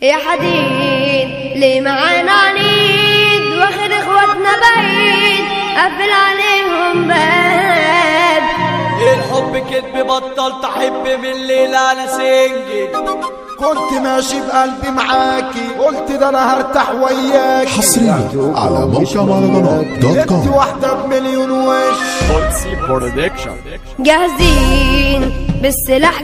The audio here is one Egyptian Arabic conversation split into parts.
يا حديد ليه معانا عنيد واخد اخواتنا بعيد قفل عليهم باب الحب كدب بطلت احب من الليلة انا سنجل كنت ماشي بقلبي معاكي قلت ده انا هرتاح وياكي حصريا على موقع مهرجانات دوت انت كوم واحدة بمليون وش جاهزين بالسلاح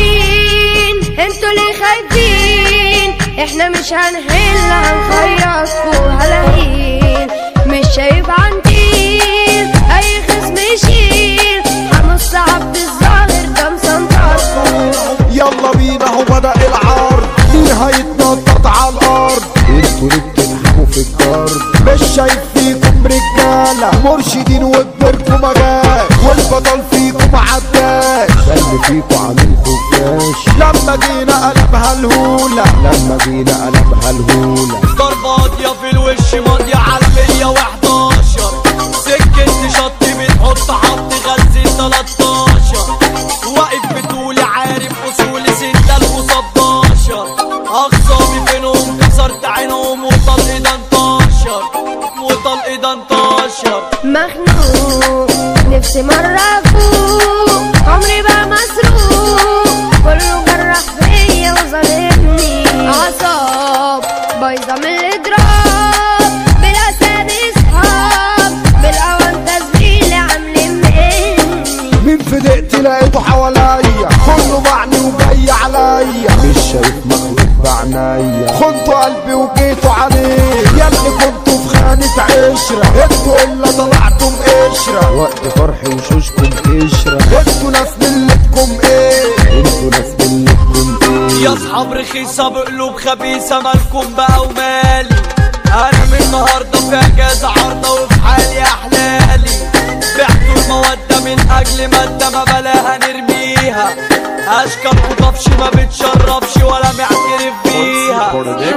جايين انتوا ليه خايفين احنا مش هنحل هنخيطكوا هلاهين مش شايف عنتيل اي خصم يشيل حمص عبد الظاهر ده مسنطركوا يلا بينا هو بدأ العرض مين هيتنطط على الارض انتوا ليه بتضحكوا في الجرد مش شايف فيكم رجالة مرشدين وكبركم مجال والبطل فيكم عداش ده اللي فيكم عامل خفاش لما جينا قلبها الهولة لما جينا قلبها الهولة ضربة قاضية في الوش ماضية على 111 سكة شط بتحط حط غزي 13 واقف بتقولي عارف اصولي ستة المصداشر اخصامي فينهم كسرت عينهم وطلق ده انتشر وطلق ده انتشر مخنوق نفسي مرة أفوق عمري بقى مسروق كله جرح فيا وظالمني أعصاب بايظة من الإضراب بالأسامي صحاب بالأوان زميلي عاملين مني مين في دقتي لقيته حواليا كله معني وجاي عليا مش شايف مخلوق بعنايا خنتوا قلبي وجيتوا عليه ياللي كنتوا في خانة عشرة انتوا الا طلعتم قشرة وقت فرحي وشوشكم قشرة انتوا ناس ملتكم ايه انتوا ناس ملتكم ايه يا اصحاب رخيصة بقلوب خبيثة مالكم بقى ومالي انا من النهاردة في اجازة عارضة وفي حالي احلالي بعتوا المودة من اجل مادة ما بلاها نرميها اشكال وطفش ما بتشربش ولا معترف بيها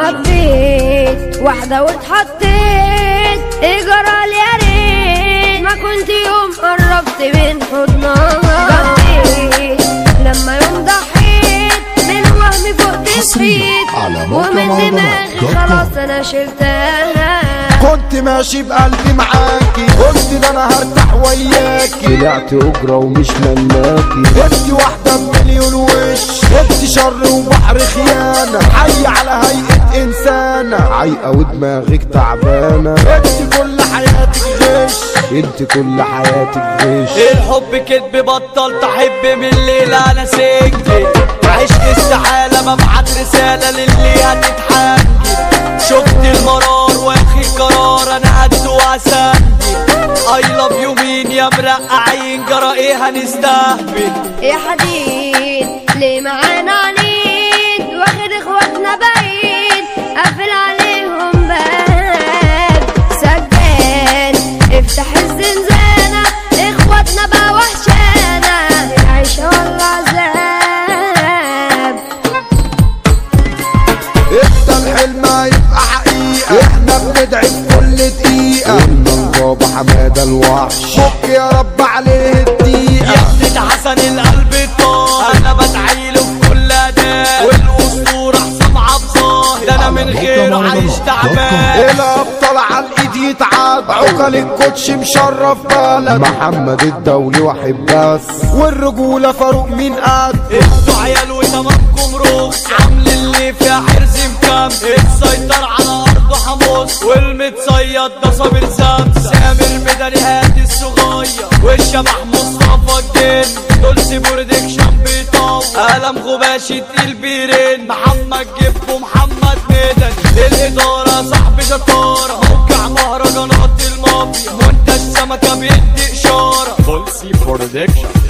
حبيت واحدة واتحطيت اجرى لي يا ريت ما كنت يوم قربت من حضنها بكيت لما يوم ضحيت من وهمي فوق حصرياً تسفيت على موقع ومن مهرجانات دماغي دوت خلاص كوم. انا شلتها كنت ماشي بقلبي معاكي قلت ده انا هرتاح وياكي طلعت اجرة ومش ملاكي انت واحدة بمليون وش انت شر وبحر خيانة حي على هيئة انسانة عايقة ودماغك تعبانة انت كل حياتك غش انت كل حياتك غش الحب كدب بطلت احب من الليلة انا سجن عشق استحالة ببعت رسالة للي هتتحنجل شفت المرار واخي قرار انا قد واسندل اي لاف يو مين يا مرقعين جرى ايه هنستهبل يا حديد ليه معانا عنيد واخد اخواتنا بعيد قافل عليهم باب سجان افتح الزنزانة اخواتنا بقى وحشانة العيشة ولا عذاب امتى الحلم هيبقى حقيقة احنا بندعي في كل دقيقة قلنا بابا حمادة الوحش فك يا رب عليه يا الدقيقة ابنة حسن القلب طار انا بدعيله في كل اداء والاسطورة حسام عبد ده انا من غيره عايش تعبان الابطال على الايد يتعاد عقل الكوتش مشرف بلد محمد الدولي واحد بس والرجولة فاروق مين قد انتوا عيال وتمامكم رخص عامل اللي فيها حرز مكام السيطر على ارضه حمص والمتصيد ده صابر سمس سامر ميداني هادي الصغير والشبح مصطفى الجن دول برودكشن بيطور قلم غباشي تقيل بيرن محمد جيب ومحمد ميداني الاداره صاحب شطاره موقع مهرجانات المافيا منتج سمكه بيدي اشاره Volsi Production